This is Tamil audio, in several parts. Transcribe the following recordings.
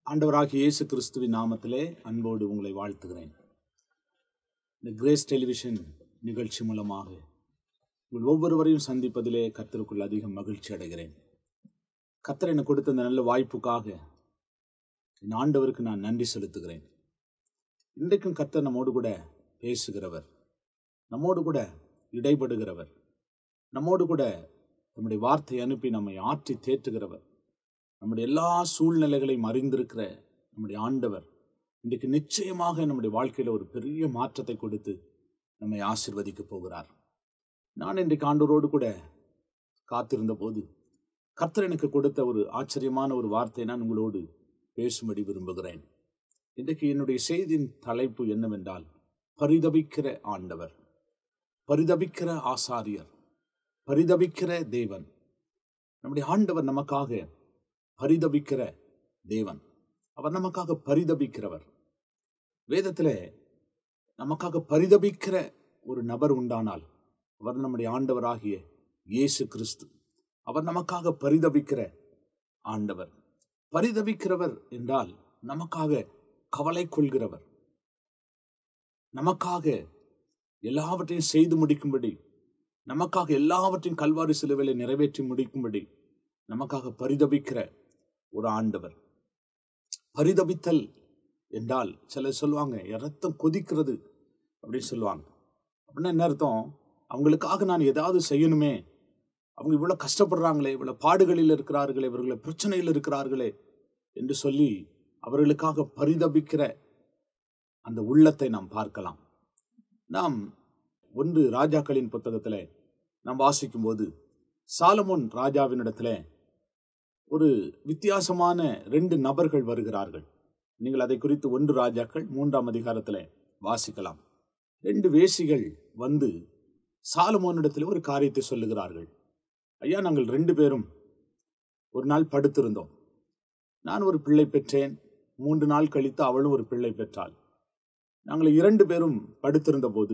ஆண்டவராகிய இயேசு கிறிஸ்துவின் நாமத்திலே அன்போடு உங்களை வாழ்த்துகிறேன் இந்த கிரேஸ் டெலிவிஷன் நிகழ்ச்சி மூலமாக உங்கள் ஒவ்வொருவரையும் சந்திப்பதிலே கர்த்தருக்குள் அதிகம் மகிழ்ச்சி அடைகிறேன் கர்த்தர் எனக்கு கொடுத்த இந்த நல்ல வாய்ப்புக்காக என் ஆண்டவருக்கு நான் நன்றி செலுத்துகிறேன் இன்றைக்கும் கர்த்தர் நம்மோடு கூட பேசுகிறவர் நம்மோடு கூட இடைபடுகிறவர் நம்மோடு கூட நம்முடைய வார்த்தை அனுப்பி நம்மை ஆற்றி தேற்றுகிறவர் நம்முடைய எல்லா சூழ்நிலைகளையும் அறிந்திருக்கிற நம்முடைய ஆண்டவர் இன்றைக்கு நிச்சயமாக நம்முடைய வாழ்க்கையில் ஒரு பெரிய மாற்றத்தை கொடுத்து நம்மை ஆசிர்வதிக்க போகிறார் நான் இன்றைக்கு ஆண்டவரோடு கூட காத்திருந்த போது கர்த்தர் எனக்கு கொடுத்த ஒரு ஆச்சரியமான ஒரு வார்த்தை நான் உங்களோடு பேசும்படி விரும்புகிறேன் இன்றைக்கு என்னுடைய செய்தியின் தலைப்பு என்னவென்றால் பரிதபிக்கிற ஆண்டவர் பரிதபிக்கிற ஆசாரியர் பரிதபிக்கிற தேவன் நம்முடைய ஆண்டவர் நமக்காக பரிதபிக்கிற தேவன் அவர் நமக்காக பரிதபிக்கிறவர் வேதத்தில் நமக்காக பரிதபிக்கிற ஒரு நபர் உண்டானால் அவர் நம்முடைய ஆண்டவராகிய இயேசு கிறிஸ்து அவர் நமக்காக பரிதபிக்கிற ஆண்டவர் பரிதபிக்கிறவர் என்றால் நமக்காக கவலை கொள்கிறவர் நமக்காக எல்லாவற்றையும் செய்து முடிக்கும்படி நமக்காக எல்லாவற்றையும் கல்வாரி சிலுவையில நிறைவேற்றி முடிக்கும்படி நமக்காக பரிதபிக்கிற ஒரு ஆண்டவர் பரிதபித்தல் என்றால் சிலர் சொல்லுவாங்க ரத்தம் கொதிக்கிறது அப்படின்னு சொல்லுவாங்க அப்படின்னா என்ன அர்த்தம் அவங்களுக்காக நான் ஏதாவது செய்யணுமே அவங்க இவ்வளோ கஷ்டப்படுறாங்களே இவ்வளோ பாடுகளில் இருக்கிறார்களே இவர்களை பிரச்சனையில் இருக்கிறார்களே என்று சொல்லி அவர்களுக்காக பரிதபிக்கிற அந்த உள்ளத்தை நாம் பார்க்கலாம் நாம் ஒன்று ராஜாக்களின் புத்தகத்தில் நாம் வாசிக்கும்போது சாலமோன் ராஜாவினிடத்தில் ஒரு வித்தியாசமான ரெண்டு நபர்கள் வருகிறார்கள் நீங்கள் அதை குறித்து ஒன்று ராஜாக்கள் மூன்றாம் அதிகாரத்தில் வாசிக்கலாம் ரெண்டு வேசிகள் வந்து சாலமோனிடத்தில் ஒரு காரியத்தை சொல்லுகிறார்கள் ஐயா நாங்கள் ரெண்டு பேரும் ஒரு நாள் படுத்திருந்தோம் நான் ஒரு பிள்ளை பெற்றேன் மூன்று நாள் கழித்து அவளும் ஒரு பிள்ளை பெற்றாள் நாங்கள் இரண்டு பேரும் படுத்திருந்த போது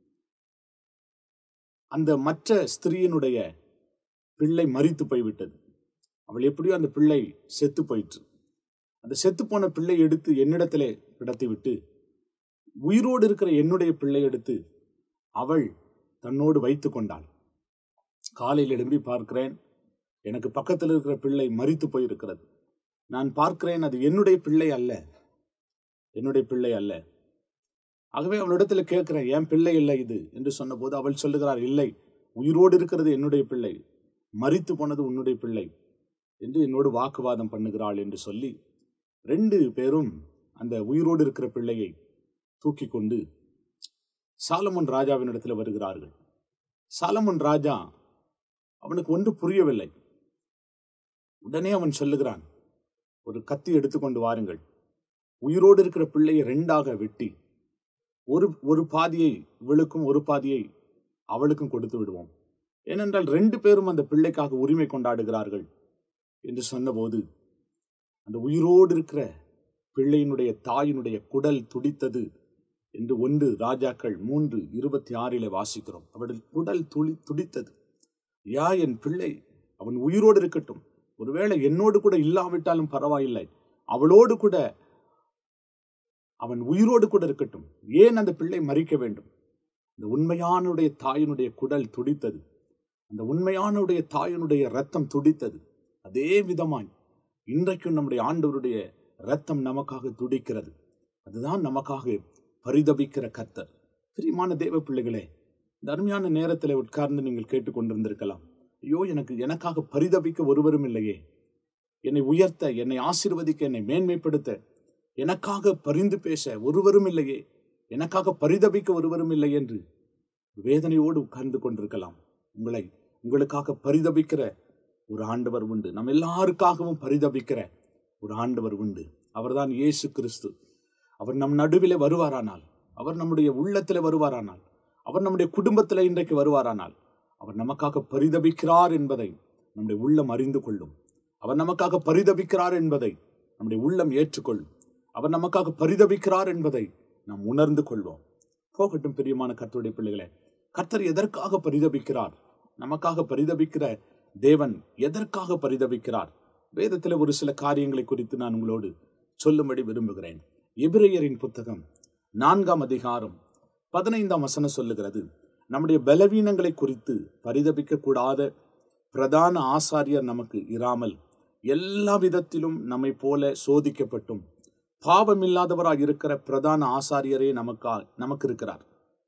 அந்த மற்ற ஸ்திரீயினுடைய பிள்ளை மறித்து போய்விட்டது அவள் எப்படியோ அந்த பிள்ளை செத்து போயிற்று அந்த செத்து போன பிள்ளை எடுத்து என்னிடத்திலே கிடத்தி விட்டு உயிரோடு இருக்கிற என்னுடைய பிள்ளை எடுத்து அவள் தன்னோடு வைத்து கொண்டாள் காலையில் எழும்பி பார்க்கிறேன் எனக்கு பக்கத்தில் இருக்கிற பிள்ளை மறித்து போயிருக்கிறது நான் பார்க்கிறேன் அது என்னுடைய பிள்ளை அல்ல என்னுடைய பிள்ளை அல்ல ஆகவே அவளிடத்துல கேட்கிறேன் என் பிள்ளை இல்லை இது என்று சொன்னபோது அவள் சொல்லுகிறார் இல்லை உயிரோடு இருக்கிறது என்னுடைய பிள்ளை மறித்து போனது உன்னுடைய பிள்ளை என்று என்னோடு வாக்குவாதம் பண்ணுகிறாள் என்று சொல்லி ரெண்டு பேரும் அந்த உயிரோடு இருக்கிற பிள்ளையை தூக்கி கொண்டு சாலமன் ராஜாவினிடத்தில் வருகிறார்கள் சாலமன் ராஜா அவனுக்கு ஒன்று புரியவில்லை உடனே அவன் சொல்லுகிறான் ஒரு கத்தி எடுத்துக்கொண்டு வாருங்கள் உயிரோடு இருக்கிற பிள்ளையை ரெண்டாக வெட்டி ஒரு ஒரு பாதியை இவளுக்கும் ஒரு பாதியை அவளுக்கும் கொடுத்து விடுவோம் ஏனென்றால் ரெண்டு பேரும் அந்த பிள்ளைக்காக உரிமை கொண்டாடுகிறார்கள் என்று சொன்னபோது அந்த உயிரோடு இருக்கிற பிள்ளையினுடைய தாயினுடைய குடல் துடித்தது என்று ஒன்று ராஜாக்கள் மூன்று இருபத்தி ஆறிலே வாசிக்கிறோம் அவள் குடல் துளி துடித்தது யா என் பிள்ளை அவன் உயிரோடு இருக்கட்டும் ஒருவேளை என்னோடு கூட இல்லாவிட்டாலும் பரவாயில்லை அவளோடு கூட அவன் உயிரோடு கூட இருக்கட்டும் ஏன் அந்த பிள்ளை மறிக்க வேண்டும் இந்த உண்மையானுடைய தாயினுடைய குடல் துடித்தது அந்த உண்மையானுடைய தாயினுடைய ரத்தம் துடித்தது அதே விதமாய் இன்றைக்கும் நம்முடைய ஆண்டவருடைய ரத்தம் நமக்காக துடிக்கிறது அதுதான் நமக்காக பரிதபிக்கிற கத்தர் பிரியமான தேவ பிள்ளைகளே இந்த அருமையான நேரத்தில் உட்கார்ந்து நீங்கள் கேட்டுக்கொண்டிருந்திருக்கலாம் ஐயோ எனக்கு எனக்காக பரிதபிக்க ஒருவரும் இல்லையே என்னை உயர்த்த என்னை ஆசிர்வதிக்க என்னை மேன்மைப்படுத்த எனக்காக பரிந்து பேச ஒருவரும் இல்லையே எனக்காக பரிதபிக்க ஒருவரும் இல்லை என்று வேதனையோடு உட்கார்ந்து கொண்டிருக்கலாம் உங்களை உங்களுக்காக பரிதபிக்கிற ஒரு ஆண்டவர் உண்டு நம்ம எல்லாருக்காகவும் பரிதபிக்கிற ஒரு ஆண்டவர் உண்டு அவர்தான் இயேசு கிறிஸ்து அவர் நம் நடுவிலே வருவாரானால் அவர் நம்முடைய உள்ளத்தில் வருவாரானால் அவர் நம்முடைய குடும்பத்தில் இன்றைக்கு வருவாரானால் அவர் நமக்காக பரிதபிக்கிறார் என்பதை நம்முடைய உள்ளம் அறிந்து கொள்ளும் அவர் நமக்காக பரிதபிக்கிறார் என்பதை நம்முடைய உள்ளம் ஏற்றுக்கொள்ளும் அவர் நமக்காக பரிதபிக்கிறார் என்பதை நாம் உணர்ந்து கொள்வோம் போகட்டும் பிரியமான கர்த்தருடைய பிள்ளைகளே கர்த்தர் எதற்காக பரிதபிக்கிறார் நமக்காக பரிதபிக்கிற தேவன் எதற்காக பரிதபிக்கிறார் வேதத்தில் ஒரு சில காரியங்களை குறித்து நான் உங்களோடு சொல்லும்படி விரும்புகிறேன் எபிரேயரின் புத்தகம் நான்காம் அதிகாரம் பதினைந்தாம் வசனம் சொல்லுகிறது நம்முடைய பலவீனங்களை குறித்து பரிதபிக்க கூடாத பிரதான ஆசாரியர் நமக்கு இராமல் எல்லா விதத்திலும் நம்மை போல சோதிக்கப்பட்டும் பாவமில்லாதவராய் இருக்கிற பிரதான ஆசாரியரே நமக்கா நமக்கு இருக்கிறார்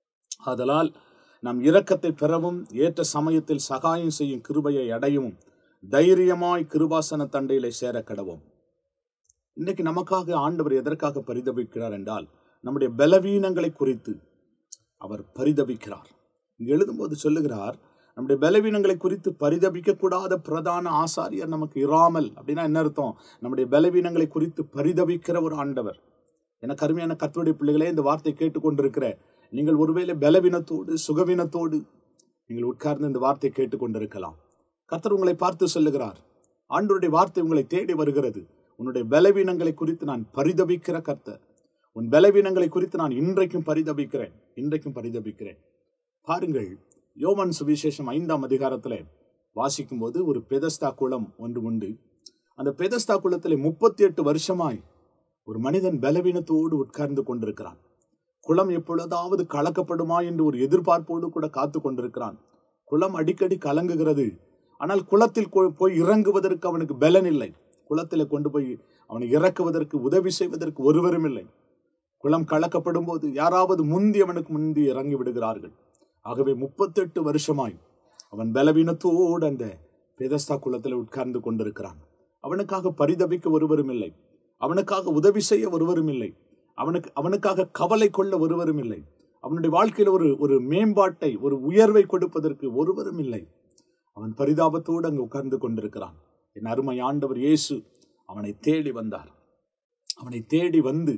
ஆதலால் நம் இரக்கத்தை பெறவும் ஏற்ற சமயத்தில் சகாயம் செய்யும் கிருபையை அடையவும் தைரியமாய் கிருபாசன தண்டையிலே சேர கடவும் இன்னைக்கு நமக்காக ஆண்டவர் எதற்காக பரிதபிக்கிறார் என்றால் நம்முடைய பலவீனங்களை குறித்து அவர் பரிதபிக்கிறார் இங்க எழுதும்போது சொல்லுகிறார் நம்முடைய பலவீனங்களை குறித்து பரிதபிக்க கூடாத பிரதான ஆசாரியர் நமக்கு இராமல் அப்படின்னா என்ன அர்த்தம் நம்முடைய பலவீனங்களை குறித்து பரிதபிக்கிற ஒரு ஆண்டவர் எனக்கு அருமையான கத்துடைய பிள்ளைகளே இந்த வார்த்தை கேட்டுக்கொண்டிருக்கிற நீங்கள் ஒருவேளை பலவீனத்தோடு சுகவீனத்தோடு நீங்கள் உட்கார்ந்து இந்த வார்த்தை கேட்டுக்கொண்டிருக்கலாம் கர்த்தர் உங்களை பார்த்து சொல்லுகிறார் ஆண்டவருடைய வார்த்தை உங்களை தேடி வருகிறது உன்னுடைய பலவீனங்களை குறித்து நான் பரிதபிக்கிற கர்த்தர் உன் பலவீனங்களை குறித்து நான் இன்றைக்கும் பரிதபிக்கிறேன் இன்றைக்கும் பரிதபிக்கிறேன் பாருங்கள் யோவான் சுவிசேஷம் ஐந்தாம் அதிகாரத்தில் வாசிக்கும் போது ஒரு பெதஸ்தா குளம் ஒன்று உண்டு அந்த பெதஸ்தா குளத்தில் முப்பத்தி எட்டு வருஷமாய் ஒரு மனிதன் பலவீனத்தோடு உட்கார்ந்து கொண்டிருக்கிறான் குளம் எப்பொழுதாவது கலக்கப்படுமா என்று ஒரு எதிர்பார்ப்போடு கூட காத்து கொண்டிருக்கிறான் குளம் அடிக்கடி கலங்குகிறது ஆனால் குளத்தில் கொ- போய் இறங்குவதற்கு அவனுக்கு பலன் இல்லை குளத்தில் கொண்டு போய் அவனை இறக்குவதற்கு உதவி செய்வதற்கு ஒருவரும் இல்லை குளம் கலக்கப்படும் போது யாராவது முந்தி அவனுக்கு முந்தி இறங்கி விடுகிறார்கள் ஆகவே முப்பத்தெட்டு வருஷமாய் அவன் பலவீனத்தோடு அந்த பெதஸ்தா குளத்தில் உட்கார்ந்து கொண்டிருக்கிறான் அவனுக்காக பரிதபிக்க ஒருவரும் இல்லை அவனுக்காக உதவி செய்ய ஒருவரும் இல்லை அவனுக்கு அவனுக்காக கவலை கொள்ள ஒருவரும் இல்லை அவனுடைய வாழ்க்கையில் ஒரு ஒரு மேம்பாட்டை ஒரு உயர்வை கொடுப்பதற்கு ஒருவரும் இல்லை அவன் பரிதாபத்தோடு அங்கு உட்கார்ந்து கொண்டிருக்கிறான் என் அருமை ஆண்டவர் இயேசு அவனை தேடி வந்தார் அவனை தேடி வந்து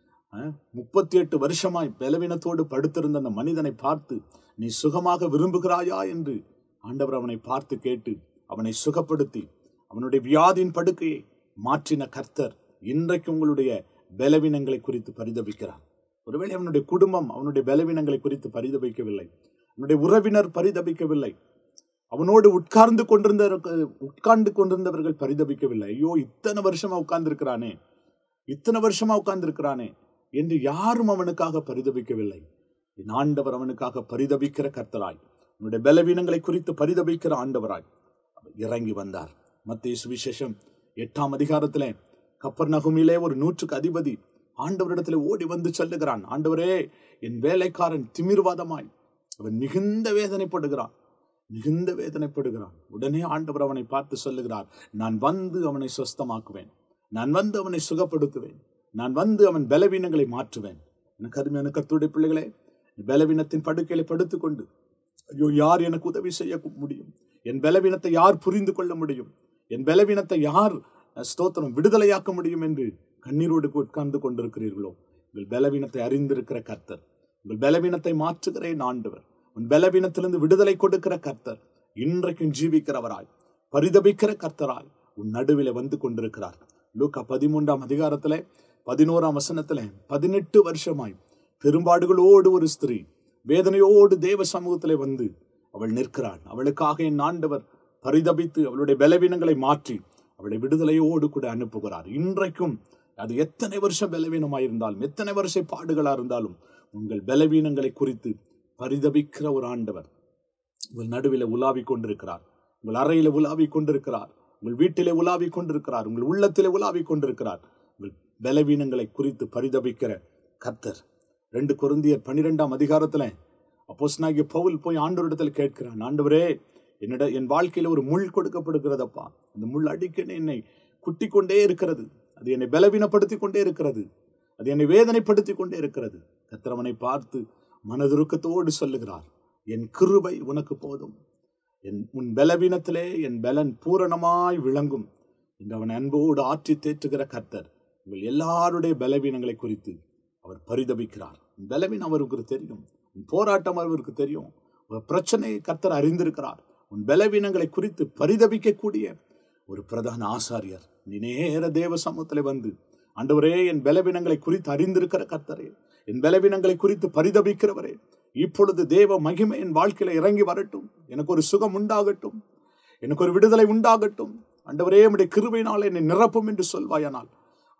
முப்பத்தி எட்டு வருஷமாய் பலவீனத்தோடு படுத்திருந்த அந்த மனிதனை பார்த்து நீ சுகமாக விரும்புகிறாயா என்று ஆண்டவர் அவனை பார்த்து கேட்டு அவனை சுகப்படுத்தி அவனுடைய வியாதியின் படுக்கையை மாற்றின கர்த்தர் இன்றைக்கு உங்களுடைய பலவீனங்களை குறித்து பரிதபிக்கிறார் ஒருவேளை அவனுடைய குடும்பம் அவனுடைய பலவீனங்களை குறித்து பரிதபிக்கவில்லை அவனுடைய உறவினர் பரிதபிக்கவில்லை அவனோடு உட்கார்ந்து கொண்டிருந்த உட்கார்ந்து கொண்டிருந்தவர்கள் பரிதபிக்கவில்லை ஐயோ இத்தனை வருஷமா உட்கார்ந்து இருக்கிறானே இத்தனை வருஷமா உட்கார்ந்து இருக்கிறானே என்று யாரும் அவனுக்காக பரிதபிக்கவில்லை என் ஆண்டவர் அவனுக்காக பரிதபிக்கிற கர்த்தராய் அவனுடைய பலவீனங்களை குறித்து பரிதபிக்கிற ஆண்டவராய் அவர் இறங்கி வந்தார் மத்திய சுவிசேஷம் எட்டாம் அதிகாரத்திலே கப்பர் நகுமிலே ஒரு நூற்றுக்கு அதிபதி ஆண்டவரிடத்தில் ஓடி வந்து சொல்லுகிறான் ஆண்டவரே என் வேலைக்காரன் திமிர்வாதமாய் அவன் மிகுந்த வேதனைப்படுகிறான் மிகுந்த வேதனைப்படுகிறான் உடனே ஆண்டவர் அவனை பார்த்து சொல்லுகிறார் நான் வந்து அவனை சொஸ்தமாக்குவேன் நான் வந்து அவனை சுகப்படுத்துவேன் நான் வந்து அவன் பலவீனங்களை மாற்றுவேன் எனக்கு அருமையான கர்த்தருடைய பிள்ளைகளே பலவீனத்தின் படுக்கையில படுத்துக்கொண்டு ஐயோ யார் எனக்கு உதவி செய்ய முடியும் என் பலவீனத்தை யார் புரிந்து கொள்ள முடியும் என் பலவீனத்தை யார் ஸ்தோத்திரம் விடுதலையாக்க முடியும் என்று கண்ணீரோடு உட்கார்ந்து கொண்டிருக்கிறீர்களோ உங்கள் பலவீனத்தை அறிந்திருக்கிற கர்த்தர் உங்கள் பலவீனத்தை மாற்றுகிறேன் ஆண்டவர் உன் பலவீனத்திலிருந்து விடுதலை கொடுக்கிற கர்த்தர் இன்றைக்கும் ஜீவிக்கிறவராய் பரிதபிக்கிற கர்த்தராய் உன் நடுவில வந்து கொண்டிருக்கிறார் லூக்கா பதிமூன்றாம் அதிகாரத்திலே பதினோராம் வசனத்திலே பதினெட்டு வருஷமாய் பெரும்பாடுகளோடு ஒரு ஸ்திரீ வேதனையோடு தேவ சமூகத்திலே வந்து அவள் நிற்கிறாள் அவளுக்காக என் ஆண்டவர் பரிதபித்து அவளுடைய பலவீனங்களை மாற்றி அவளை விடுதலையோடு கூட அனுப்புகிறார் இன்றைக்கும் அது எத்தனை வருஷம் பலவீனமாயிருந்தாலும் எத்தனை வருஷ பாடுகளா இருந்தாலும் உங்கள் பலவீனங்களை குறித்து பரிதபிக்கிற ஒரு ஆண்டவர் உங்கள் நடுவில் உலாவி கொண்டிருக்கிறார் உங்கள் அறையில உலாவி கொண்டிருக்கிறார் உங்கள் வீட்டிலே உலாவி கொண்டிருக்கிறார் உங்கள் உள்ளத்திலே உலாவி கொண்டிருக்கிறார் உங்கள் பலவீனங்களை குறித்து பரிதபிக்கிற கர்த்தர் ரெண்டு குருந்தியர் பன்னிரெண்டாம் அதிகாரத்துல அப்போஸ்னாகிய பவுல் போய் ஆண்டவரிடத்தில் கேட்கிறான் ஆண்டவரே என்னிட என் வாழ்க்கையில ஒரு முள் கொடுக்கப்படுகிறதப்பா அந்த முள் அடிக்கடி என்னை குட்டி கொண்டே இருக்கிறது அது என்னை பலவீனப்படுத்தி கொண்டே இருக்கிறது அது என்னை வேதனைப்படுத்தி கொண்டே இருக்கிறது கத்திரவனை பார்த்து மனதுருக்கத்தோடு சொல்லுகிறார் என் கிருபை உனக்கு போதும் என் உன் பலவீனத்திலே என் பலன் பூரணமாய் விளங்கும் என்று அவன் அன்போடு ஆற்றி தேற்றுகிற கர்த்தர் உங்கள் எல்லாருடைய பலவீனங்களை குறித்து அவர் பரிதபிக்கிறார் உன் பலவீனம் அவருக்கு தெரியும் உன் போராட்டம் அவருக்கு தெரியும் உன் பிரச்சனையை கர்த்தர் அறிந்திருக்கிறார் உன் பலவீனங்களை குறித்து பரிதபிக்கக்கூடிய ஒரு பிரதான ஆசாரியர் நீ நேர தேவ சமூகத்தில் வந்து ஆண்டவரே என் பலவீனங்களை குறித்து அறிந்திருக்கிற கர்த்தரே என் பலவீனங்களை குறித்து பரிதபிக்கிறவரே இப்பொழுது தேவ மகிமை என் வாழ்க்கையில இறங்கி வரட்டும் எனக்கு ஒரு சுகம் உண்டாகட்டும் எனக்கு ஒரு விடுதலை உண்டாகட்டும் ஆண்டவரே உடைய கிருபையினால் என்னை நிரப்பும் என்று சொல்வாயானால்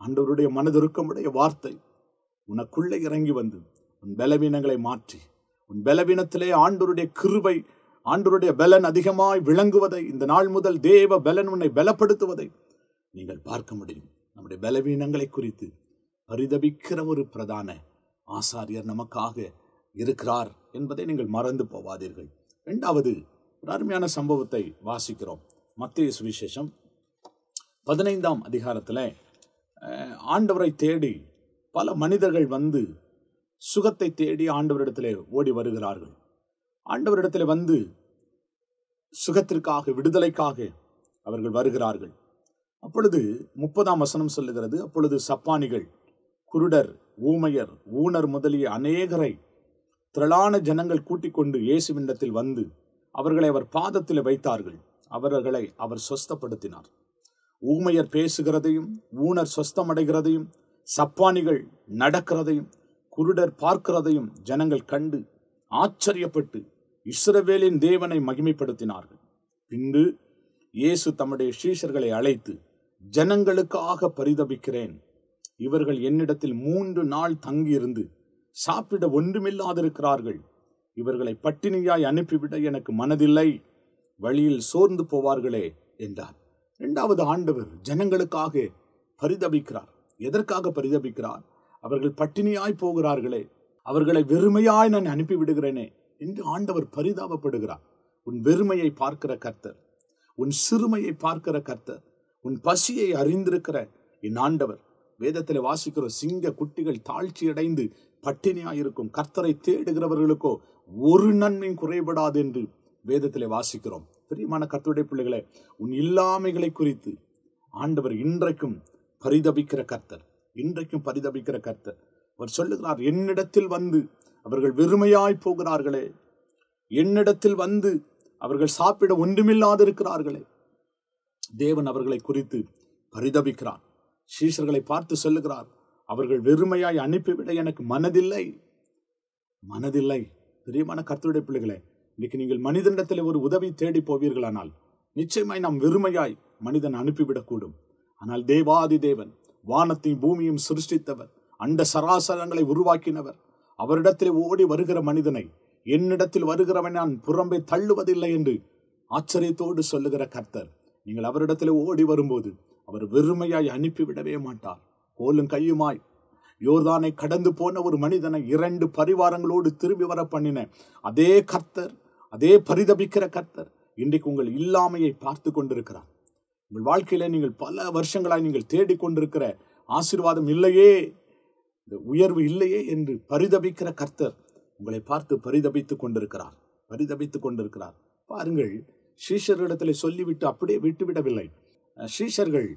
ஆண்டவருடைய மனதிருக்கமுடைய வார்த்தை உனக்குள்ளே இறங்கி வந்து உன் பலவீனங்களை மாற்றி உன் பலவீனத்திலே ஆண்டவருடைய கிருபை ஆண்டவருடைய பலன் அதிகமாய் விளங்குவதை இந்த நாள் முதல் தேவ பலன் உன்னை பலப்படுத்துவதை நீங்கள் பார்க்க முடியும் நம்முடைய பலவீனங்களை குறித்து பரிதபிக்கிற ஒரு பிரதான ஆசாரியர் நமக்காக இருக்கிறார் என்பதை நீங்கள் மறந்து போவாதீர்கள் இரண்டாவது ஒரு அருமையான சம்பவத்தை வாசிக்கிறோம் மத்திய சுவிசேஷம் பதினைந்தாம் அதிகாரத்தில் ஆண்டவரை தேடி பல மனிதர்கள் வந்து சுகத்தை தேடி ஆண்டவரிடத்திலே ஓடி வருகிறார்கள் ஆண்டவரிடத்தில் வந்து சுகத்திற்காக விடுதலைக்காக அவர்கள் வருகிறார்கள் அப்பொழுது முப்பதாம் வசனம் சொல்லுகிறது அப்பொழுது சப்பானிகள் குருடர் ஊமையர் ஊனர் முதலிய அநேகரை திரளான ஜனங்கள் கூட்டிக் கொண்டு இயேசுவிண்டத்தில் வந்து அவர்களை அவர் பாதத்தில் வைத்தார்கள் அவர்களை அவர் சொஸ்தப்படுத்தினார் ஊமையர் பேசுகிறதையும் ஊனர் சொஸ்தமடைகிறதையும் சப்பானிகள் நடக்கிறதையும் குருடர் பார்க்கிறதையும் ஜனங்கள் கண்டு ஆச்சரியப்பட்டு இஸ்ரவேலின் தேவனை மகிமைப்படுத்தினார்கள் பின்பு இயேசு தம்முடைய சீஷர்களை அழைத்து ஜனங்களுக்காக பரிதபிக்கிறேன் இவர்கள் என்னிடத்தில் மூன்று நாள் தங்கியிருந்து சாப்பிட ஒன்றுமில்லாதிருக்கிறார்கள் இவர்களை பட்டினியாய் அனுப்பிவிட எனக்கு மனதில்லை வழியில் சோர்ந்து போவார்களே என்றார் இரண்டாவது ஆண்டவர் ஜனங்களுக்காக பரிதபிக்கிறார் எதற்காக பரிதபிக்கிறார் அவர்கள் பட்டினியாய் போகிறார்களே அவர்களை வெறுமையாய் நான் அனுப்பிவிடுகிறேனே என்று ஆண்டவர் பரிதாபப்படுகிறார் உன் வெறுமையை பார்க்கிற கர்த்தர் உன் சிறுமையை பார்க்கிற கர்த்தர் உன் பசியை அறிந்திருக்கிற என் ஆண்டவர் வேதத்தில் வாசிக்கிற சிங்க குட்டிகள் தாழ்ச்சி அடைந்து பட்டினியாயிருக்கும் கர்த்தரை தேடுகிறவர்களுக்கோ ஒரு நன்மையும் குறைபடாது என்று வேதத்தில் வாசிக்கிறோம் பிரியமான கர்த்தருடைய பிள்ளைகளே உன் இல்லாமைகளை குறித்து ஆண்டவர் இன்றைக்கும் பரிதபிக்கிற கர்த்தர் இன்றைக்கும் பரிதபிக்கிற கர்த்தர் அவர் சொல்லுகிறார் என்னிடத்தில் வந்து அவர்கள் வெறுமையாய் போகிறார்களே என்னிடத்தில் வந்து அவர்கள் சாப்பிட ஒன்றுமில்லாதிருக்கிறார்களே தேவன் அவர்களை குறித்து பரிதபிக்கிறார் சீஷர்களை பார்த்து சொல்லுகிறார் அவர்கள் வெறுமையாய் அனுப்பிவிட எனக்கு மனதில்லை மனதில்லை பிரியமான கர்த்தருடைய பிள்ளைகளே இன்னைக்கு நீங்கள் மனிதனிடத்தில் ஒரு உதவி தேடி போவீர்களானால் நிச்சயமாய் நாம் வெறுமையாய் மனிதன் அனுப்பிவிடக்கூடும் ஆனால் தேவாதி தேவன் வானத்தையும் பூமியும் சிருஷ்டித்தவர் அண்ட சராசரங்களை உருவாக்கினவர் அவரிடத்தில் ஓடி வருகிற மனிதனை என்னிடத்தில் வருகிறவன் நான் புறம்பே தள்ளுவதில்லை என்று ஆச்சரியத்தோடு சொல்லுகிற கர்த்தர் நீங்கள் அவரிடத்தில் ஓடி வரும்போது அவர் வெறுமையாய் அனுப்பிவிடவே மாட்டார் கோலும் கையுமாய் யோர்தானை கடந்து போன ஒரு மனிதனை இரண்டு பரிவாரங்களோடு திரும்பி வர பண்ணின அதே கர்த்தர் அதே பரிதபிக்கிற கர்த்தர் இன்றைக்கு உங்கள் இல்லாமையை பார்த்து கொண்டிருக்கிறார் உங்கள் வாழ்க்கையில நீங்கள் பல வருஷங்களாய் நீங்கள் தேடிக்கொண்டிருக்கிற ஆசீர்வாதம் இல்லையே இந்த உயர்வு இல்லையே என்று பரிதபிக்கிற கர்த்தர் உங்களை பார்த்து பரிதபித்துக் கொண்டிருக்கிறார் பரிதபித்துக் கொண்டிருக்கிறார் பாருங்கள் ஸ்ரீஷர்களிடத்தில் சொல்லிவிட்டு அப்படியே விட்டுவிடவில்லை ஸ்ரீஷர்கள்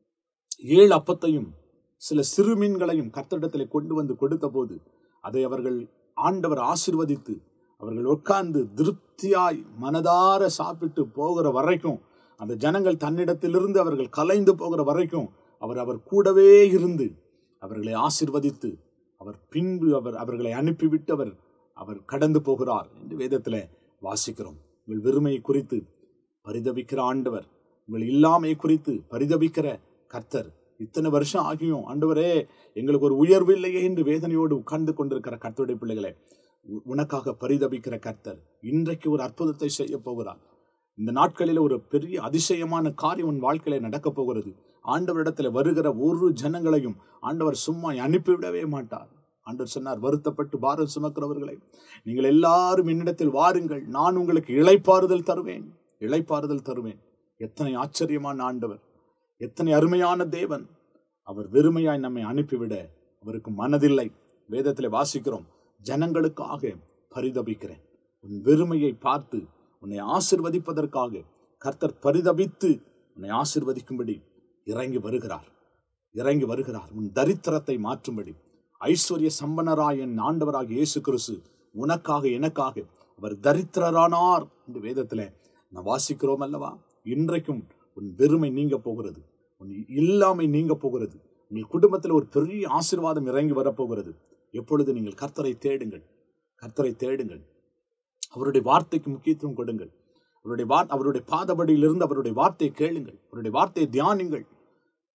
ஏழு அப்பத்தையும் சில சிறு மீன்களையும் கர்த்தரிடத்தில் கொண்டு வந்து கொடுத்த போது அதை அவர்கள் ஆண்டவர் ஆசிர்வதித்து அவர்கள் உட்கார்ந்து திருப்தியாய் மனதார சாப்பிட்டு போகிற வரைக்கும் அந்த ஜனங்கள் தன்னிடத்திலிருந்து அவர்கள் கலைந்து போகிற வரைக்கும் அவர் அவர் கூடவே இருந்து அவர்களை ஆசிர்வதித்து அவர் பின்பு அவர் அவர்களை அனுப்பிவிட்டு அவர் அவர் கடந்து போகிறார் என்று வேதத்தில் வாசிக்கிறோம் உங்கள் வெறுமையை குறித்து பரிதபிக்கிற ஆண்டவர் உங்கள் இல்லாமை குறித்து பரிதபிக்கிற கர்த்தர் இத்தனை வருஷம் ஆகியும் ஆண்டவரே எங்களுக்கு ஒரு உயர்வு இல்லையே என்று வேதனையோடு உட்கார்ந்து கொண்டிருக்கிற கர்த்தருடைய பிள்ளைகளே உனக்காக பரிதபிக்கிற கர்த்தர் இன்றைக்கு ஒரு அற்புதத்தை செய்ய போகிறார் இந்த நாட்களில் ஒரு பெரிய அதிசயமான காரியம் உன் வாழ்க்கையில நடக்கப் போகிறது ஆண்டவரிடத்தில் வருகிற ஒரு ஜனங்களையும் ஆண்டவர் சும்மா அனுப்பிவிடவே மாட்டார் ஆண்டவர் சொன்னார் வருத்தப்பட்டு பாரம் சுமக்கிறவர்களை நீங்கள் எல்லாரும் என்னிடத்தில் வாருங்கள் நான் உங்களுக்கு இளைப்பாறுதல் தருவேன் இளைப்பாறுதல் தருவேன் எத்தனை ஆச்சரியமான ஆண்டவர் எத்தனை அருமையான தேவன் அவர் வெறுமையாய் நம்மை அனுப்பிவிட அவருக்கு மனதில்லை வேதத்தில் வாசிக்கிறோம் ஜனங்களுக்காக பரிதபிக்கிறேன் உன் வெறுமையை பார்த்து உன்னை ஆசிர்வதிப்பதற்காக கர்த்தர் பரிதபித்து உன்னை ஆசிர்வதிக்கும்படி இறங்கி வருகிறார் இறங்கி வருகிறார் உன் தரித்திரத்தை மாற்றும்படி ஐஸ்வர்ய சம்பனராய் என் ஆண்டவராக இயேசு கிறிஸ்து உனக்காக எனக்காக அவர் தரித்திரரானார் என்று வேதத்தில் நான் வாசிக்கிறோம் அல்லவா இன்றைக்கும் உன் வெறுமை நீங்க போகிறது உன் இல்லாமை நீங்க போகிறது உங்கள் குடும்பத்தில் ஒரு பெரிய ஆசீர்வாதம் இறங்கி வரப்போகிறது எப்பொழுது நீங்கள் கர்த்தரை தேடுங்கள் கர்த்தரை தேடுங்கள் அவருடைய வார்த்தைக்கு முக்கியத்துவம் கொடுங்கள் அவருடைய வார் அவருடைய பாதபடியிலிருந்து அவருடைய வார்த்தையை கேளுங்கள் அவருடைய வார்த்தையை தியானிங்கள்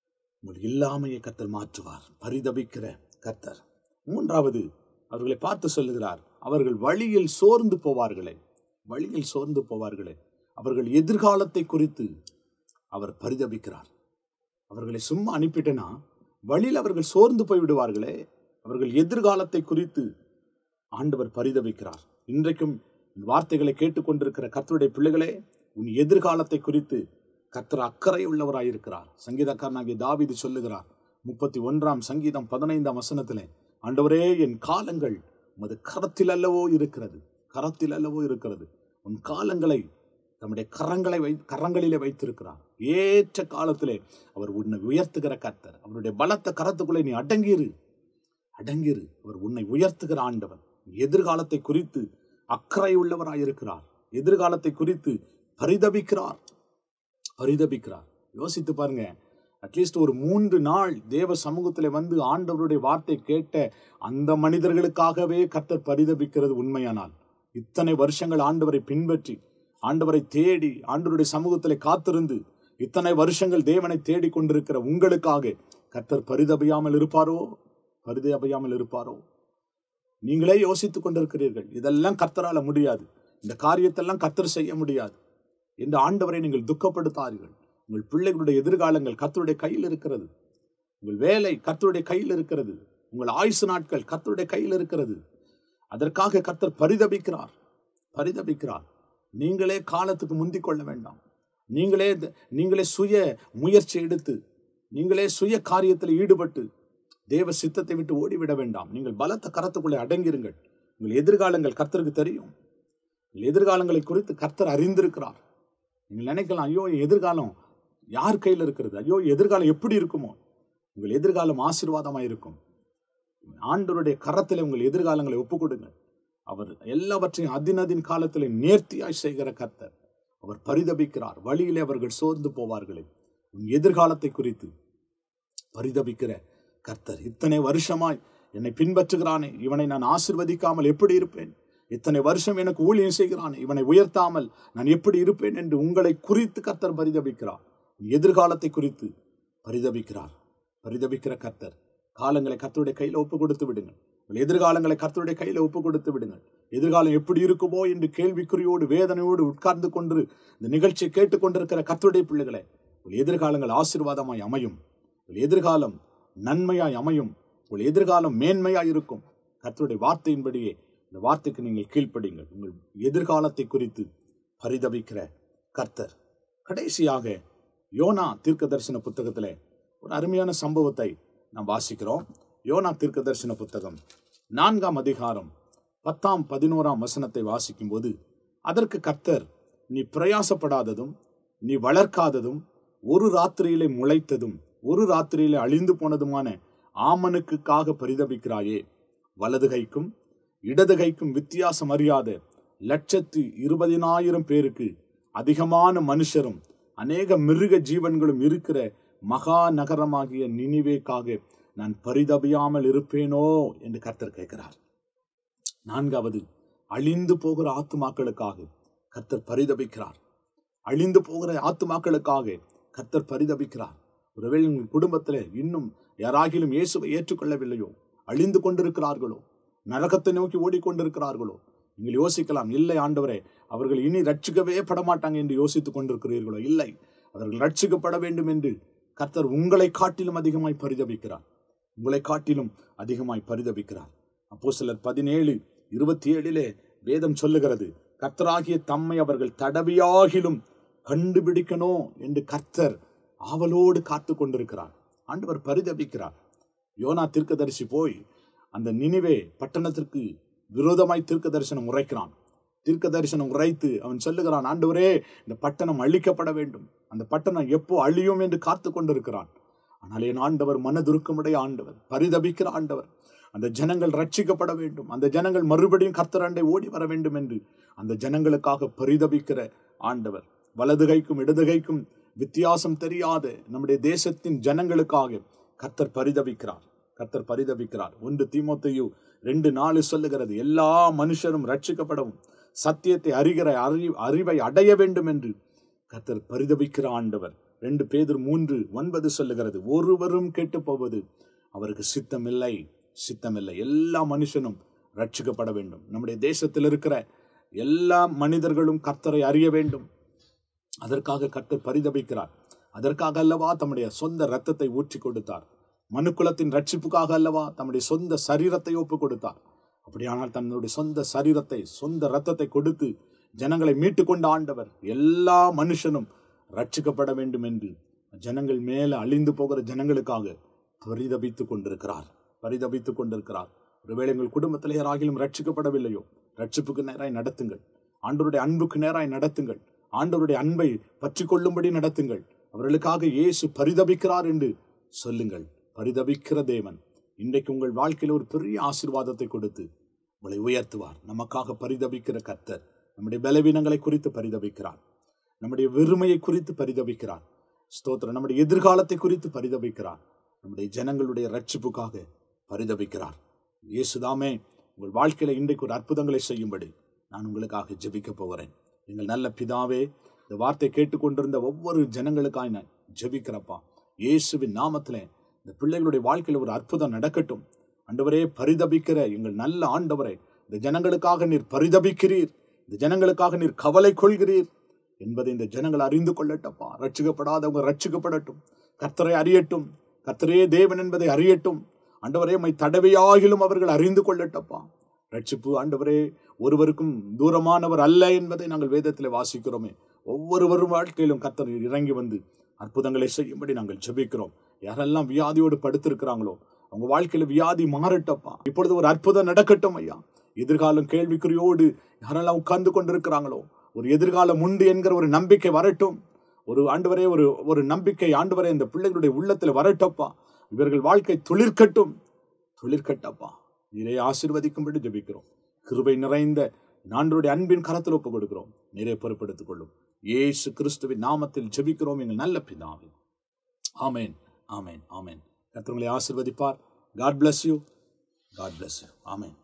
உங்கள் இல்லாமையை கத்தர் மாற்றுவார் பரிதபிக்கிற கத்தர் மூன்றாவது அவர்களை பார்த்து சொல்லுகிறார் அவர்கள் வழியில் சோர்ந்து போவார்களே வழியில் சோர்ந்து போவார்களே அவர்கள் எதிர்காலத்தை குறித்து அவர் பரிதபிக்கிறார் அவர்களை சும்மா அனுப்பிட்டேன்னா வழியில் அவர்கள் சோர்ந்து போய் விடுவார்களே அவர்கள் எதிர்காலத்தை குறித்து ஆண்டவர் பரிதபிக்கிறார் இன்றைக்கும் இந்த வார்த்தைகளை கேட்டுக்கொண்டிருக்கிற கர்த்தருடைய பிள்ளைகளே உன் எதிர்காலத்தை குறித்து கர்த்தர் அக்கறை உள்ளவராயிருக்கிறார் சங்கீதக்காரனாகிய தாவீது சொல்லுகிறார் முப்பத்தி ஒன்றாம் சங்கீதம் பதினைந்தாம் வசனத்திலே ஆண்டவரே என் காலங்கள் உமது கரத்தில் அல்லவோ இருக்கிறது கரத்தில் அல்லவோ இருக்கிறது உன் காலங்களை தம்முடைய கரங்களை வை கரங்களிலே வைத்திருக்கிறார் ஏற்ற காலத்திலே அவர் உன்னை உயர்த்துகிற கர்த்தர் அவருடைய பலத்த கரத்துக்குள்ளே நீ அடங்கிரு அடங்கிரு அவர் உன்னை உயர்த்துகிற ஆண்டவர் எதிர்காலத்தை குறித்து அக்கறை உள்ளவராயிருக்கிறார் எதிர்காலத்தை குறித்து பரிதபிக்கிறார் பரிதபிக்கிறார் யோசித்து பாருங்க அட்லீஸ்ட் ஒரு மூன்று நாள் தேவ சமூகத்திலே வந்து ஆண்டவருடைய வார்த்தை கேட்ட அந்த மனிதர்களுக்காகவே கர்த்தர் பரிதபிக்கிறது உண்மையானால் இத்தனை வருஷங்கள் ஆண்டவரை பின்பற்றி ஆண்டவரை தேடி ஆண்டவருடைய சமூகத்திலே காத்திருந்து இத்தனை வருஷங்கள் தேவனை தேடி கொண்டிருக்கிற உங்களுக்காக கர்த்தர் பரிதபியாமல் இருப்பாரோ பரிதபியாமல் இருப்பாரோ நீங்களே யோசித்துக் கொண்டிருக்கிறீர்கள் இதெல்லாம் கர்த்தரால முடியாது இந்த காரியத்தெல்லாம் கர்த்தர் செய்ய முடியாது என்று ஆண்டவரை நீங்கள் துக்கப்படுத்தார்கள் உங்கள் பிள்ளைகளுடைய எதிர்காலங்கள் கர்த்தருடைய கையில் இருக்கிறது உங்கள் வேலை கர்த்தருடைய கையில் இருக்கிறது உங்கள் ஆயுசு நாட்கள் கர்த்தருடைய கையில் இருக்கிறது அதற்காக கர்த்தர் பரிதபிக்கிறார் பரிதபிக்கிறார் நீங்களே காலத்துக்கு முந்திக் கொள்ள வேண்டாம் நீங்களே நீங்களே சுய முயற்சி எடுத்து நீங்களே சுய காரியத்தில் ஈடுபட்டு தேவ சித்தத்தை விட்டு ஓடிவிட வேண்டாம் நீங்கள் பலத்த கரத்துக்குள்ளே அடங்கிருங்கள் உங்கள் எதிர்காலங்கள் கர்த்தருக்கு தெரியும் உங்கள் எதிர்காலங்களை குறித்து கர்த்தர் அறிந்திருக்கிறார் நீங்கள் நினைக்கலாம் ஐயோ என் எதிர்காலம் யார் கையில் இருக்கிறது ஐயோ எதிர்காலம் எப்படி இருக்குமோ உங்கள் எதிர்காலம் ஆசீர்வாதமாக இருக்கும் ஆண்டவருடைய கரத்தில் உங்கள் எதிர்காலங்களை ஒப்புக் கொடுங்கள் அவர் எல்லாவற்றையும் அதினதின் காலத்தில் நேர்த்தியாய் செய்கிற கர்த்தர் அவர் பரிதபிக்கிறார் வழியிலே அவர்கள் சோர்ந்து போவார்களே உன் எதிர்காலத்தை குறித்து பரிதபிக்கிற கர்த்தர் இத்தனை வருஷமாய் என்னை பின்பற்றுகிறானே இவனை நான் ஆசிர்வதிக்காமல் எப்படி இருப்பேன் இத்தனை வருஷம் எனக்கு ஊழியம் செய்கிறான் இவனை உயர்த்தாமல் நான் எப்படி இருப்பேன் என்று உங்களை குறித்து கர்த்தர் பரிதபிக்கிறார் எதிர்காலத்தை குறித்து பரிதபிக்கிறார் பரிதபிக்கிற கர்த்தர் காலங்களை கர்த்தருடைய கையில் ஒப்பு கொடுத்து விடுங்கள் உங்கள் எதிர்காலங்களை கர்த்தருடைய கையில் ஒப்பு கொடுத்து விடுங்கள் எதிர்காலம் எப்படி இருக்குமோ என்று கேள்விக்குறியோடு வேதனையோடு உட்கார்ந்து கொண்டு இந்த நிகழ்ச்சியை கேட்டுக்கொண்டிருக்கிற கர்த்தருடைய பிள்ளைகளை உங்கள் எதிர்காலங்கள் ஆசீர்வாதமாய் அமையும் உங்கள் எதிர்காலம் நன்மையாய் அமையும் உங்கள் எதிர்காலம் மேன்மையாய் இருக்கும் கர்த்தருடைய வார்த்தையின்படியே இந்த வார்த்தைக்கு நீங்கள் கீழ்ப்படிங்கள் உங்கள் எதிர்காலத்தை குறித்து பரிதபிக்கிற கர்த்தர் கடைசியாக யோனா தீர்க்க தரிசன புத்தகத்திலே ஒரு அருமையான சம்பவத்தை நாம் வாசிக்கிறோம் யோனா தீர்க்க தரிசன புத்தகம் நான்காம் அதிகாரம் பத்தாம் பதினோராம் வசனத்தை வாசிக்கும்போது அதற்கு கர்த்தர் நீ பிரயாசப்படாததும் நீ வளர்க்காததும் ஒரு ராத்திரியிலே முளைத்ததும் ஒரு ராத்திரியிலே அழிந்து போனதுமான ஆமனுக்குக்காக பரிதபிக்கிறாயே வலது கைக்கும் இடது கைக்கும் வித்தியாசம் அறியாத லட்சத்து இருபதினாயிரம் பேருக்கு அதிகமான மனுஷரும் அநேக மிருக ஜீவன்களும் இருக்கிற மகா நகரமாகிய நினிவேக்காக நான் பரிதபியாமல் இருப்பேனோ என்று கர்த்தர் கேட்கிறார் நான்காவது அழிந்து போகிற ஆத்துமாக்களுக்காக கர்த்தர் பரிதபிக்கிறார் அழிந்து போகிற ஆத்துமாக்களுக்காக கர்த்தர் பரிதபிக்கிறார் ஒருவேளை உங்கள் குடும்பத்தில் இன்னும் யாராகிலும் இயேசுவை ஏற்றுக்கொள்ளவில்லையோ அழிந்து கொண்டிருக்கிறார்களோ நரகத்தை நோக்கி ஓடிக்கொண்டிருக்கிறார்களோ நீங்கள் யோசிக்கலாம் இல்லை ஆண்டவரே அவர்கள் இனி ரட்சிக்கவே படமாட்டாங்க என்று யோசித்துக் கொண்டிருக்கிறீர்களோ இல்லை அவர்கள் ரட்சிக்கப்பட வேண்டும் என்று கர்த்தர் உங்களை காட்டிலும் அதிகமாய் பரிதபிக்கிறார் உங்களை காட்டிலும் அதிகமாய் பரிதபிக்கிறார் அப்போ சிலர் பதினேழு இருபத்தி ஏழிலே வேதம் சொல்லுகிறது கர்த்தராகிய தம்மை அவர்கள் தடவியாகிலும் கண்டுபிடிக்கணும் என்று கர்த்தர் ஆவலோடு காத்து கொண்டிருக்கிறார் ஆண்டவர் பரிதபிக்கிறார் யோனா தீர்க்கதரிசி போய் அந்த நினிவே பட்டணத்திற்கு விரோதமாய் தீர்க்க தரிசனம் உரைக்கிறான் தீர்க்க தரிசனம் உரைத்து அவன் சொல்லுகிறான் ஆண்டவரே இந்த பட்டணம் அழிக்கப்பட வேண்டும் அந்த பட்டணம் எப்போ அழியும் என்று காத்து கொண்டிருக்கிறான் ஆனால் என் ஆண்டவர் மனதுருக்கமுடைய ஆண்டவர் பரிதபிக்கிற ஆண்டவர் அந்த ஜனங்கள் ரட்சிக்கப்பட வேண்டும் அந்த ஜனங்கள் மறுபடியும் கர்த்தராண்டை ஓடி வர வேண்டும் என்று அந்த ஜனங்களுக்காக பரிதபிக்கிற ஆண்டவர் வலது கைக்கும் இடது கைக்கும் வித்தியாசம் தெரியாத நம்முடைய தேசத்தின் ஜனங்களுக்காக கர்த்தர் பரிதபிக்கிறார் கர்த்தர் பரிதபிக்கிறார் ஒன்று தீமோத்தையு ரெண்டு நாலு சொல்லுகிறது எல்லா மனுஷரும் ரட்சிக்கப்படவும் சத்தியத்தை அறிகிற அறி அறிவை அடைய வேண்டும் என்று கர்த்தர் பரிதபிக்கிற ஆண்டவர் ரெண்டு பேதர் மூன்று ஒன்பது சொல்லுகிறது ஒருவரும் கெட்டு போவது அவருக்கு சித்தமில்லை சித்தமில்லை எல்லா மனுஷனும் ரட்சிக்கப்பட வேண்டும் நம்முடைய தேசத்தில் இருக்கிற எல்லா மனிதர்களும் கர்த்தரை அறிய வேண்டும் அதற்காக கர்த்தர் பரிதபிக்கிறார் அதற்காக அல்லவா தம்முடைய சொந்த ரத்தத்தை ஊற்றி கொடுத்தார் மனுக்குலத்தின் ரட்சிப்புக்காக அல்லவா தம்முடைய சொந்த சரீரத்தை ஒப்பு கொடுத்தார் அப்படியானால் தன்னுடைய சொந்த சரீரத்தை சொந்த ரத்தத்தை கொடுத்து ஜனங்களை மீட்டு கொண்ட ஆண்டவர் எல்லா மனுஷனும் ரட்சிக்கப்பட வேண்டும் என்று ஜனங்கள் மேல அழிந்து போகிற ஜனங்களுக்காக பரிதபித்துக் கொண்டிருக்கிறார் பரிதபித்துக் கொண்டிருக்கிறார் ஒருவேளை உங்கள் குடும்பத்தில் யாராகிலும் ரட்சிக்கப்படவில்லையோ ரட்சிப்புக்கு நேராய் நடத்துங்கள் ஆண்டவருடைய அன்புக்கு நேராய் நடத்துங்கள் ஆண்டவருடைய அன்பை பற்றி கொள்ளும்படி நடத்துங்கள் அவர்களுக்காக இயேசு பரிதபிக்கிறார் என்று சொல்லுங்கள் பரிதபிக்கிற தேவன் இன்றைக்கு உங்கள் வாழ்க்கையில் ஒரு பெரிய ஆசீர்வாதத்தை கொடுத்து உங்களை உயர்த்துவார் நமக்காக பரிதபிக்கிற கர்த்தர் நம்முடைய பலவீனங்களை குறித்து பரிதபிக்கிறார் நம்முடைய வெறுமையை குறித்து பரிதபிக்கிறார் ஸ்தோத்திரம் நம்முடைய எதிர்காலத்தை குறித்து பரிதபிக்கிறார் நம்முடைய ஜனங்களுடைய ரட்சிப்புக்காக பரிதபிக்கிறார் இயேசுதாமே உங்கள் வாழ்க்கையில இன்றைக்கு ஒரு அற்புதங்களை செய்யும்படி நான் உங்களுக்காக ஜெபிக்க போகிறேன் எங்கள் நல்ல பிதாவே இந்த வார்த்தை கேட்டுக்கொண்டிருந்த ஒவ்வொரு ஜனங்களுக்காக நான் ஜெபிக்கிறப்பா இயேசுவின் நாமத்திலே இந்த பிள்ளைகளுடைய வாழ்க்கையில் ஒரு அற்புதம் நடக்கட்டும் ஆண்டவரே பரிதபிக்கிற எங்கள் நல்ல ஆண்டவரே இந்த ஜனங்களுக்காக நீர் பரிதபிக்கிறீர் இந்த ஜனங்களுக்காக நீர் கவலை கொள்கிறீர் என்பதை இந்த ஜனங்கள் அறிந்து கொள்ளட்டப்பா ரட்சிக்கப்படாதவங்க ரட்சிக்கப்படட்டும் கர்த்தரை அறியட்டும் கர்த்தரே தேவன் என்பதை அறியட்டும் ஆண்டவரே மை தடவையாகிலும் அவர்கள் அறிந்து கொள்ளட்டப்பா ரட்சிப்பு ஆண்டவரே ஒருவருக்கும் தூரமானவர் அல்ல என்பதை நாங்கள் வேதத்தில் வாசிக்கிறோமே ஒவ்வொருவரும் வாழ்க்கையிலும் கர்த்தர் இறங்கி வந்து அற்புதங்களை செய்யும்படி நாங்கள் ஜெபிக்கிறோம் யாரெல்லாம் வியாதியோடு படுத்திருக்கிறாங்களோ அவங்க வாழ்க்கையில வியாதி மாறட்டப்பா இப்பொழுது ஒரு அற்புதம் நடக்கட்டும் ஐயா எதிர்காலம் கேள்விக்குறியோடு யாரெல்லாம் உட்கார்ந்து கொண்டிருக்கிறாங்களோ ஒரு எதிர்காலம் உண்டு என்கிற ஒரு நம்பிக்கை வரட்டும் ஒரு ஆண்டவரே ஒரு ஒரு நம்பிக்கை ஆண்டவரே இந்த பிள்ளைகளுடைய உள்ளத்துல வரட்டப்பா இவர்கள் வாழ்க்கை துளிர்க்கட்டும் துளிர்க்கட்டப்பா நீரே ஆசீர்வதிக்கும்படி ஜெபிக்கிறோம் கிருபை நிறைந்த நான்களுடைய அன்பின் கரத்தில் ஒப்பு கொடுக்கிறோம் நீரே பொறுப்படுத்திக் கொள்ளும் இயேசு கிறிஸ்துவின் நாமத்தில் ஜெபிக்கிறோம் எங்கள் நல்ல பிதாவே ஆமேன் ஆமேன் ஆமேன் கர்த்தர் உங்களை ஆசீர்வதிப்பார் God bless you God bless you amen